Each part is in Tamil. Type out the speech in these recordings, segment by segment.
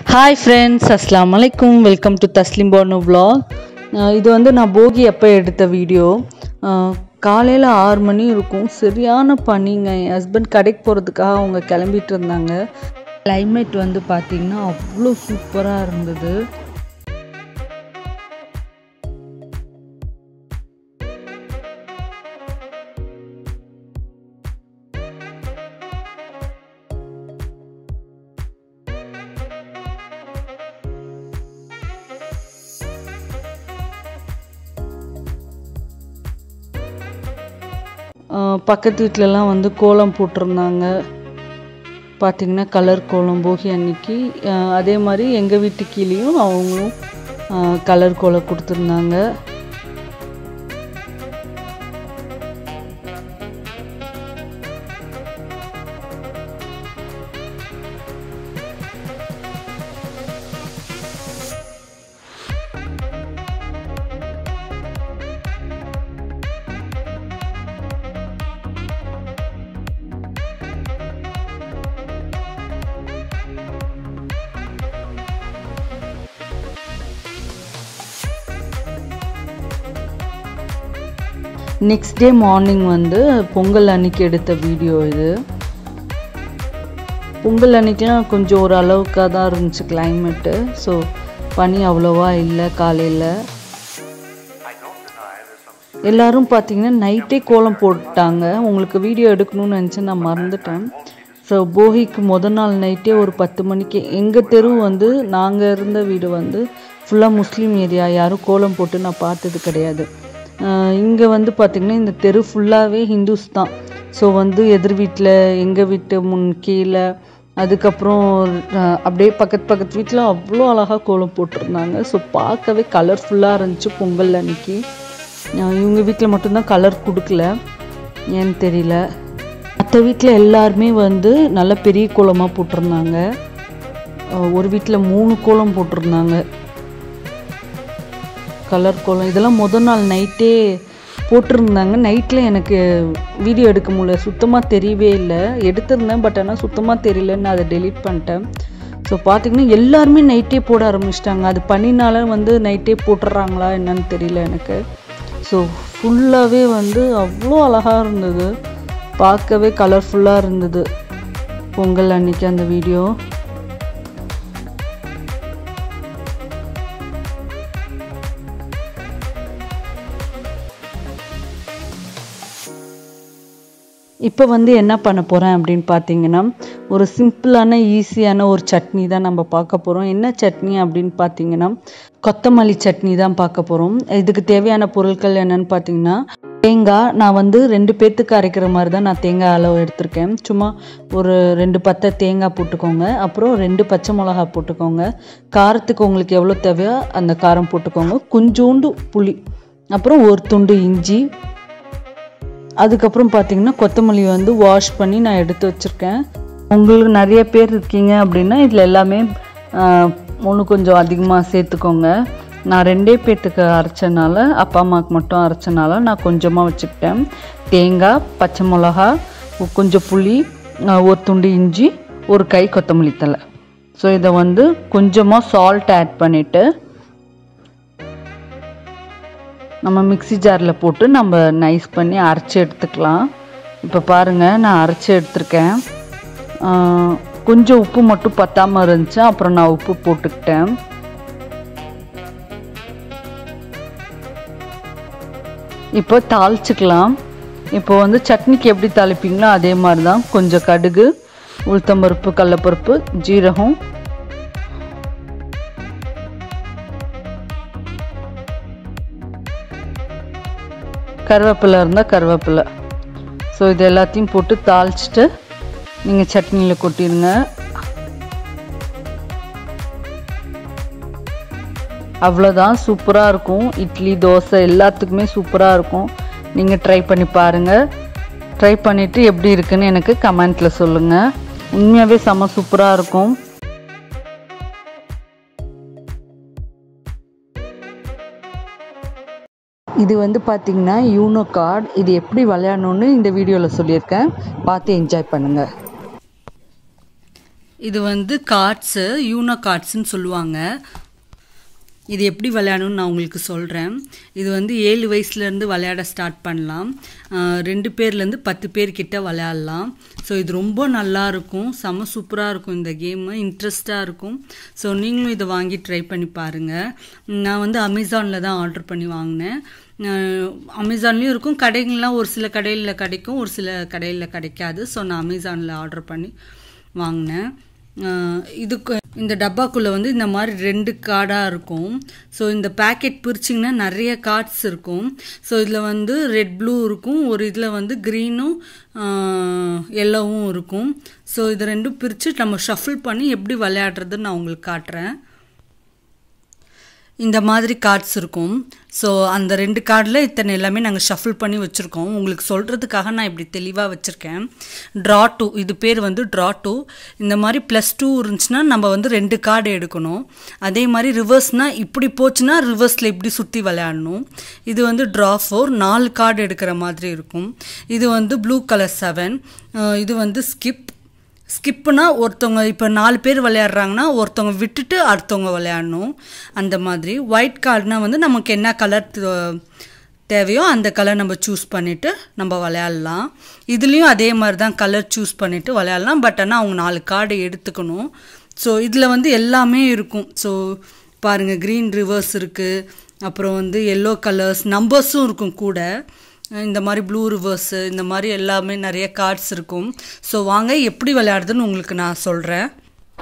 ஹாய் ஃப்ரெண்ட்ஸ் அஸ்லாம் வலைக்கும் வெல்கம் டு தஸ்லிம் போர்னு vlog அஹ் இது வந்து நான் போகி அப்போ எடுத்த வீடியோ காலையில் ஆறு மணி இருக்கும் சரியான பனிங்க என் ஹஸ்பண்ட் கடைக்கு போகிறதுக்காக அவங்க கிளம்பிட்டு இருந்தாங்க climate வந்து பார்த்திங்கன்னா அவ்வளோ சூப்பராக இருந்தது அஹ் பக்கத்து வீட்டிலலாம் வந்து கோலம் போட்டிருந்தாங்க பார்த்திங்கன்னா கலர் கோலம் போகி அன்னைக்கு அஹ் அதே மாதிரி எங்கள் வீட்டு கீழேயும் அவங்களும் கலர் கோலம் கொடுத்துருந்தாங்க நெக்ஸ்ட் டே மார்னிங் வந்து பொங்கல் அன்னைக்கு எடுத்த வீடியோ இது பொங்கல் அன்னைக்கெலாம் கொஞ்சம் ஒரு அளவுக்காக தான் இருந்துச்சு கிளைமேட்டு ஸோ பனி அவ்வளோவா இல்லை காலையில் எல்லாரும் பார்த்தீங்கன்னா நைட்டே கோலம் போட்டாங்க உங்களுக்கு வீடியோ எடுக்கணும்னு நினச்சேன் நான் மறந்துட்டேன் ஸோ போகிக்கு முத நாள் நைட்டே ஒரு பத்து மணிக்கு எங்கள் தெரு வந்து நாங்கள் இருந்த வீடு வந்து ஃபுல்லாக முஸ்லீம் ஏரியா யாரும் கோலம் போட்டு நான் பார்த்தது கிடையாது இங்கே வந்து பார்த்திங்கன்னா இந்த தெரு ஃபுல்லாகவே ஹிந்துஸ் தான் ஸோ வந்து எதிர் வீட்டில் எங்கள் வீட்டு முன் கீழே அதுக்கப்புறம் அஹ், அப்படியே பக்கத்து பக்கத்து வீட்டில் அவ்வளோ அழகாக கோலம் போட்டிருந்தாங்க ஸோ பார்க்கவே கலர்ஃபுல்லாக இருந்துச்சு பொங்கல் அன்னைக்கு அஹ், இவங்க வீட்டில் மட்டும்தான் கலர் கொடுக்கல ஏன்னு தெரியல மற்ற வீட்டில் எல்லாருமே வந்து நல்ல பெரிய கோலமாக போட்டிருந்தாங்க அஹ், ஒரு வீட்டில் மூணு கோலம் போட்டிருந்தாங்க கலர் கோலம் இதெல்லாம் முத நாள் நைட்டே போட்டிருந்தாங்க நைட்டில் எனக்கு வீடியோ எடுக்க முடியல சுத்தமாக தெரியவே இல்லை எடுத்திருந்தேன் பட் ஆனால் சுத்தமாக தெரியலன்னு அதை டெலீட் பண்ணிட்டேன் ஸோ பார்த்தீங்கன்னா எல்லாருமே நைட்டே போட ஆரம்பிச்சிட்டாங்க அது பண்ணினால வந்து நைட்டே போட்டுடுறாங்களா என்னன்னு தெரியல எனக்கு ஸோ ஃபுல்லாகவே வந்து அவ்வளோ அழகாக இருந்தது பார்க்கவே கலர்ஃபுல்லாக இருந்தது பொங்கல் அன்னைக்கு அந்த வீடியோ இப்போ வந்து என்ன பண்ண போகிறேன் அப்படின்னு பார்த்தீங்கன்னா ஒரு சிம்பிளான ஈஸியான ஒரு சட்னி தான் நம்ம பார்க்க போகிறோம் என்ன சட்னி அப்படின்னு பார்த்தீங்கன்னா கொத்தமல்லி சட்னி தான் பார்க்க போகிறோம் இதுக்கு தேவையான பொருட்கள் என்னன்னு பார்த்தீங்கன்னா தேங்காய் நான் வந்து ரெண்டு பேர்த்துக்கு அரைக்கிற மாதிரி தான் நான் தேங்காய் அளவு எடுத்திருக்கேன் சும்மா ஒரு ரெண்டு பத்தை தேங்காய் போட்டுக்கோங்க அப்புறம் ரெண்டு பச்சை மிளகா போட்டுக்கோங்க காரத்துக்கு உங்களுக்கு எவ்வளோ தேவையோ அந்த காரம் போட்டுக்கோங்க கொஞ்சோண்டு புளி அப்புறம் ஒரு துண்டு இஞ்சி அதுக்கப்புறம் பார்த்தீங்கன்னா கொத்தமல்லி வந்து வாஷ் பண்ணி நான் எடுத்து வச்சுருக்கேன் உங்களுக்கு நிறைய பேர் இருக்கீங்க அப்படின்னா இதில் எல்லாமே ஒன்று கொஞ்சம் அதிகமாக சேர்த்துக்கோங்க நான் ரெண்டே பேர்த்துக்கு அரைச்சனால அப்பா அம்மாவுக்கு மட்டும் அரைச்சனால நான் கொஞ்சமாக வச்சுக்கிட்டேன் தேங்காய் பச்சை மிளகா உ- கொஞ்சம் புளி ஆஹ், ஒரு துண்டு இஞ்சி ஒரு கை கொத்தமல்லி தழை ஸோ இதை வந்து கொஞ்சமாக சால்ட் ஆட் பண்ணிவிட்டு நம்ம மிக்ஸி ஜாரில் போட்டு நம்ம நைஸ் பண்ணி அரைச்சி எடுத்துக்கலாம் இப்போ பாருங்கள் நான் அரைச்சி எடுத்திருக்கேன் ஆஹ் கொஞ்சம் உப்பு மட்டும் பத்தாமல் இருந்துச்சு அப்புறம் நான் உப்பு போட்டுக்கிட்டேன் இப்போ தாளிச்சுக்கலாம் இப்போ வந்து சட்னிக்கு எப்படி தாளிப்பீங்களோ அதே மாதிரி தான் கொஞ்சம் கடுகு உளுத்தம்பருப்பு கடலப்பருப்பு ஜீரகம் கருவேப்பிலை இருந்தால் கருவேப்பிலை ஸோ இது எல்லாத்தையும் போட்டு தாளிச்சிட்டு நீங்கள் சட்னியில் கொட்டிடுங்க அவ்வளோதான் சூப்பராக இருக்கும் இட்லி தோசை எல்லாத்துக்குமே சூப்பராக இருக்கும் நீங்கள் ட்ரை பண்ணி பாருங்கள் ட்ரை பண்ணிவிட்டு எப்படி இருக்குன்னு எனக்கு கமெண்ட்டில் சொல்லுங்கள் உண்மையாகவே செம்ம சூப்பராக இருக்கும் இது வந்து பார்த்தீங்கன்னா யூனோ கார்டு இது எப்படி விளையாடணும்னு இந்த வீடியோவில் சொல்லியிருக்கேன் பார்த்து என்ஜாய் பண்ணுங்கள் இது வந்து கார்ட்ஸு யூனோ கார்ட்ஸ்னு சொல்லுவாங்க இது எப்படி விளையாடணும்னு நான் உங்களுக்கு சொல்கிறேன் இது வந்து ஏழு வயசுலேருந்து விளையாட ஸ்டார்ட் பண்ணலாம் ஆஹ் ரெண்டு பேர்லேருந்து பத்து பேர் கிட்ட விளையாடலாம் ஸோ இது ரொம்ப நல்லா இருக்கும் செம சூப்பராக இருக்கும் இந்த கேமு இன்ட்ரெஸ்டாக இருக்கும் ஸோ நீங்களும் இதை வாங்கி ட்ரை பண்ணி பாருங்கள் நான் வந்து அமேசானில் தான் ஆர்டர் பண்ணி வாங்கினேன் அமேசான்லேயும் இருக்கும் கடைகள்லாம் ஒரு சில கடையில் கிடைக்கும் ஒரு சில கடையில் கிடைக்காது ஸோ நான் அமேசானில் ஆர்டர் பண்ணி வாங்கினேன் ஆஹ் இதுக்கு இந்த டப்பாக்குள்ளே வந்து இந்த மாதிரி ரெண்டு கார்டாக இருக்கும் ஸோ இந்த பேக்கெட் பிரிச்சிங்கன்னா நிறைய கார்ட்ஸ் இருக்கும் ஸோ இதில் வந்து ரெட் ப்ளூ இருக்கும் ஒரு இதில் வந்து க்ரீனும் எல்லோவும் இருக்கும் ஸோ இது ரெண்டும் பிரித்து நம்ம ஷஃபிள் பண்ணி எப்படி விளையாடுறதுன்னு நான் உங்களுக்கு காட்டுறேன் இந்த மாதிரி கார்ட்ஸ் இருக்கும் ஸோ அந்த ரெண்டு கார்டில் இத்தனை எல்லாமே நாங்கள் ஷஃபிள் பண்ணி வச்சுருக்கோம் உங்களுக்கு சொல்கிறதுக்காக நான் இப்படி தெளிவாக வச்சுருக்கேன் ட்ரா டூ இது பேர் வந்து ட்ரா டூ இந்த மாதிரி ப்ளஸ் டூ இருந்துச்சுன்னா நம்ம வந்து ரெண்டு கார்டு எடுக்கணும் அதே மாதிரி ரிவர்ஸ்னால் இப்படி போச்சுன்னா ரிவர்ஸில் இப்படி சுற்றி விளையாடணும் இது வந்து ட்ரா ஃபோர் நாலு கார்டு எடுக்கிற மாதிரி இருக்கும் இது வந்து ப்ளூ கலர் செவன் இது வந்து ஸ்கிப் ஸ்கிப்புனா ஒருத்தவங்க இப்போ நாலு பேர் விளையாடுறாங்கன்னா ஒருத்தவங்க விட்டுட்டு அடுத்தவங்க விளையாடணும் அந்த மாதிரி ஒயிட் கார்டுனா வந்து நமக்கு என்ன கலர் தேவையோ அந்த கலர் நம்ம சூஸ் பண்ணிவிட்டு நம்ம விளையாடலாம் இதுலேயும் அதே மாதிரி தான் கலர் சூஸ் பண்ணிவிட்டு விளையாடலாம் பட் ஆனால் அவங்க நாலு கார்டு எடுத்துக்கணும் ஸோ இதில் வந்து எல்லாமே இருக்கும் ஸோ பாருங்கள் க்ரீன் ரிவர்ஸ் இருக்குது அப்புறம் வந்து எல்லோ கலர்ஸ் நம்பர்ஸும் இருக்கும் கூட இந்த மாதிரி ப்ளூ ரிவர்ஸு இந்த மாதிரி எல்லாமே நிறைய கார்ட்ஸ் இருக்கும் ஸோ வாங்க எப்படி விளையாடுதுன்னு உங்களுக்கு நான் சொல்கிறேன்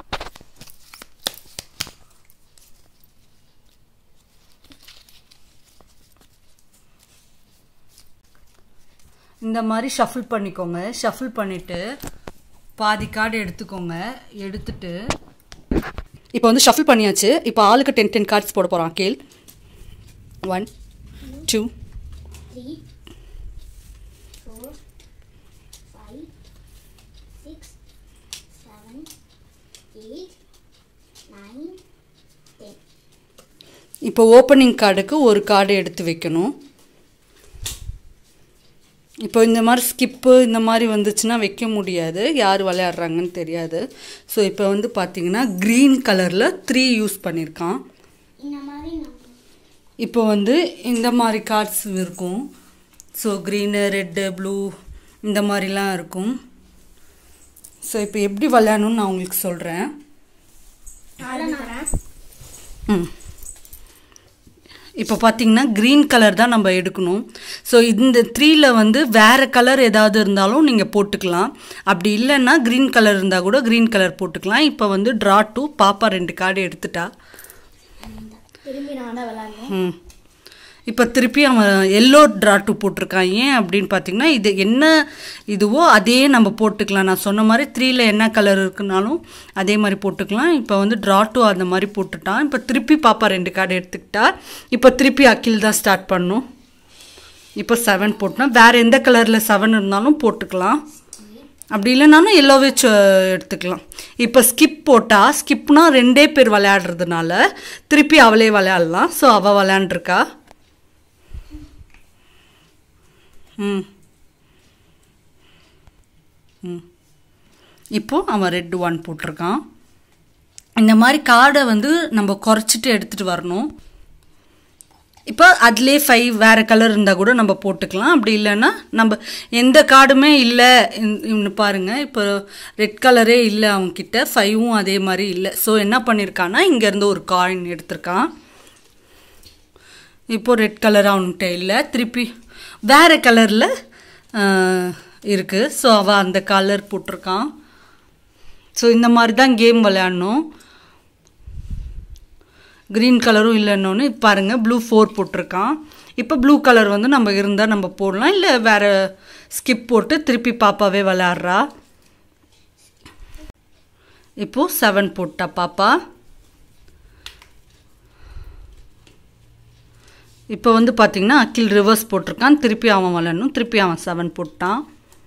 இந்த மாதிரி ஷஃபிள் பண்ணிக்கோங்க ஷஃபிள் பண்ணிவிட்டு பாதி கார்டு எடுத்துக்கோங்க எடுத்துட்டு இப்போ வந்து ஷஃபிள் பண்ணியாச்சு இப்போ ஆளுக்கு டென் டென் கார்ட்ஸ் போட போகிறான் கேள் one two three, four, five, six, seven, eight, nine, ten. இப்போ ஓப்பனிங் கார்டுக்கு ஒரு கார்டு எடுத்து வைக்கணும் இப்போ இந்த மாதிரி ஸ்கிப்பு இந்த மாதிரி வந்துச்சுன்னா வைக்க முடியாது யார் விளையாடுறாங்கன்னு தெரியாது ஸோ இப்போ வந்து பார்த்தீங்கன்னா க்ரீன் கலரில் த்ரீ யூஸ் பண்ணியிருக்கான் இந்த மாதிரி நம்ம இப்போ வந்து இந்த மாதிரி கார்ட்ஸ் இருக்கும் ஸோ க்ரீனு ரெட்டு ப்ளூ இந்த மாதிரிலாம் இருக்கும் ஸோ இப்போ எப்படி விளையாடணும்னு நான் உங்களுக்கு சொல்கிறேன் ம் இப்போ பார்த்தீங்கன்னா க்ரீன் கலர் தான் நம்ம எடுக்கணும் ஸோ இந்த த்ரீல வந்து வேறு கலர் ஏதாவது இருந்தாலும் நீங்கள் போட்டுக்கலாம் அப்படி இல்லைன்னா க்ரீன் கலர் இருந்தால் கூட க்ரீன் கலர் போட்டுக்கலாம் இப்போ வந்து ட்ரா டூ பாப்பா ரெண்டு கார்டு எடுத்துட்டா திரும்பி நான் தான் விளாட்ணும் ம் இப்போ திருப்பி அவன் எல்லோ ட்ராட்டு போட்டிருக்கான் ஏன் அப்படின்னு பார்த்தீங்கன்னா இது என்ன இதுவோ அதே நம்ம போட்டுக்கலாம் நான் சொன்ன மாதிரி த்ரீல என்ன கலர் இருக்குனாலும் அதே மாதிரி போட்டுக்கலாம் இப்போ வந்து ட்ராட்டு அந்த மாதிரி போட்டுட்டான் இப்போ திருப்பி பாப்பா ரெண்டு கார்டு எடுத்துக்கிட்டா இப்போ திருப்பி அக்கில் தான் ஸ்டார்ட் பண்ணும் இப்போ செவன் போட்டோம் வேறு எந்த கலரில் செவன் இருந்தாலும் போட்டுக்கலாம் அப்படி இல்லைனாலும் எல்லோவே எடுத்துக்கலாம் இப்போ ஸ்கிப் போட்டால் ஸ்கிப்னா ரெண்டே பேர் விளையாடுறதுனால திருப்பி அவளே விளையாடலாம் ஸோ அவள் விளையாண்டுருக்கா ம் ம் இப்போ அவன் ரெட் ஒன் போட்டிருக்கான் இந்த மாதிரி கார்டை வந்து நம்ம குறைச்சிட்டு எடுத்துகிட்டு வரணும் இப்போ அதுலேயே ஃபைவ் வேறு கலர் இருந்தால் கூட நம்ம போட்டுக்கலாம் அப்படி இல்லைன்னா நம்ம எந்த கார்டுமே இல்லை இன்னு பாருங்கள் இப்போ ரெட் கலரே இல்லை அவங்கக்கிட்ட ஃபைவும் அதே மாதிரி இல்லை ஸோ என்ன பண்ணியிருக்கான்னா இங்கேருந்து ஒரு காயின் எடுத்திருக்கான் இப்போ ரெட் கலர் அவன்கிட்ட இல்லை திருப்பி வேறு கலரில் இருக்குது ஸோ அவள் அந்த கலர் போட்டிருக்கான் ஸோ இந்த மாதிரி தான் கேம் விளையாடணும் க்ரீன் கலரும் இல்லைன்னொன்னு பாருங்கள் ப்ளூ ஃபோர் போட்டிருக்கான் இப்போ ப்ளூ கலர் வந்து நம்ம இருந்தால் நம்ம போடலாம் இல்லை வேறு ஸ்கிப் போட்டு திருப்பி பாப்பாவே விளையாடுறா இப்போது செவன் போட்டா பாப்பா இப்போ வந்து பார்த்தீங்கன்னா அக்கில் ரிவர்ஸ் போட்டிருக்கான் திருப்பி அவன் விளையாடணும் திருப்பி அவன் செவன் போட்டான்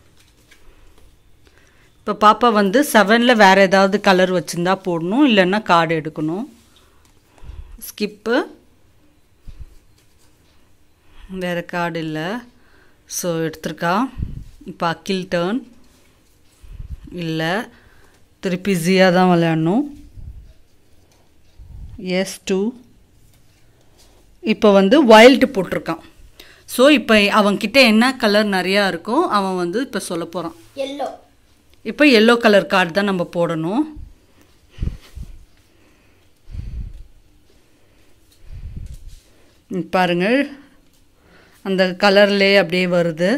இப்போ பாப்பா வந்து செவனில் வேறு ஏதாவது கலர் வச்சுருந்தா போடணும் இல்லைன்னா கார்டு எடுக்கணும் ஸ்கிப்பு வேறு கார்டு இல்லை ஸோ எடுத்திருக்கா இப்போ அக்கில் டேர்ன் இல்லை திருப்பி ஜியா தான் விளையாடணும் எஸ் டூ இப்போ வந்து வைல்டு போட்டிருக்கான் ஸோ இப்போ அவன்கிட்ட என்ன கலர் நிறையா இருக்கோ அவன் வந்து இப்போ சொல்ல போகிறான் எல்லோ இப்போ எல்லோ கலர் கார்டு தான் நம்ம போடணும் ம், பாருங்கள் அந்த கலர்லே அப்படியே வருது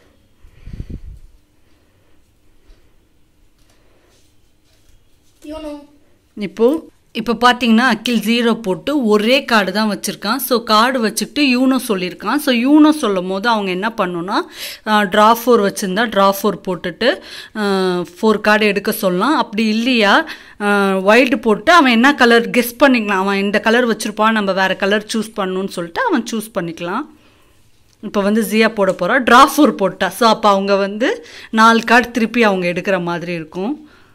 யூனோ இப்போ இப்போ பார்த்தீங்கன்னா அக்கில் ஜீரோ போட்டு ஒரே கார்டு தான் வச்சுருக்கான் ஸோ கார்டு வச்சுக்கிட்டு யூனோ சொல்லியிருக்கான் ஸோ யூனோ சொல்லும் போது அவங்க என்ன பண்ணணும்னா ட்ரா ஃபோர் வச்சுருந்தா ட்ரா ஃபோர் போட்டுட்டு ஃபோர் கார்டு எடுக்க சொல்லலாம் அப்படி இல்லையா வைல்டு போட்டு அவன் என்ன கலர் கெஸ் பண்ணிக்கலாம் அவன் இந்த கலர் வச்சுருப்பான் நம்ம வேறு கலர் சூஸ் பண்ணணும்னு சொல்லிட்டு அவன் சூஸ் பண்ணிக்கலாம் இப்போ வந்து ஜியா போட போகிறா ட்ரா ஃபோர் போட்டா ஸோ அப்போ அவங்க வந்து நாலு கார்டு திருப்பி அவங்க எடுக்கிற மாதிரி இருக்கும்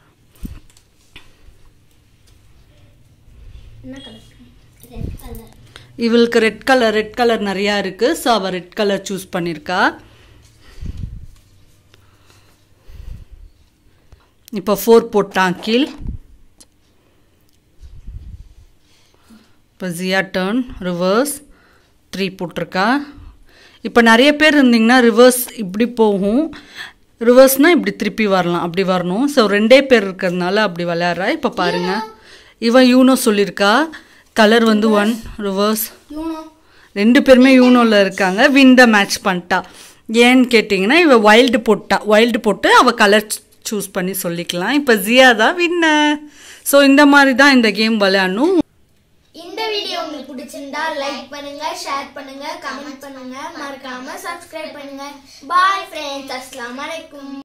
என்ன கலர் ரெட் கலர் இவளுக்கு ரெட் கலர் ரெட் கலர் நிறையா இருக்குது ஸோ அவள் ரெட் கலர் சூஸ் பண்ணியிருக்கா இப்போ ஃபோர் போட்டான் கீழ் இப்போ ஜியா டர்ன் ரிவர்ஸ் த்ரீ போட்டிருக்கா இப்போ நிறைய பேர் இருந்தீங்கன்னா ரிவர்ஸ் இப்படி போகும் ரிவர்ஸ்னால் இப்படி திருப்பி வரலாம் அப்படி வரணும் ஸோ ரெண்டே பேர் இருக்கிறதுனால அப்படி விளையாடுறா இப்போ பாருங்க இவன் யூனோ சொல்லியிருக்கா கலர் வந்து ஒன் ரிவர்ஸ் யூனோ ரெண்டு பேருமே யூனோவில் இருக்காங்க வின் த மேட்ச் பண்ணிட்டா ஏன்னு கேட்டிங்கன்னா இவ வைல்டு போட்டா வைல்டு போட்டு அவள் கலர் சூஸ் பண்ணி சொல்லிக்கலாம் இப்போ ஜியா தான் வின்ன ஸோ இந்த மாதிரி தான் இந்த கேம் விளையாடணும் இந்த வீடியோ உங்களுக்கு பிடிச்சிருந்தா லைக் பண்ணுங்க ஷேர் பண்ணுங்க கமெண்ட் பண்ணுங்க மறக்காம சப்ஸ்கிரைப் பண்ணுங்க பாய் ஃப்ரெண்ட்ஸ் அஸ்ஸலாமு அலைக்கும்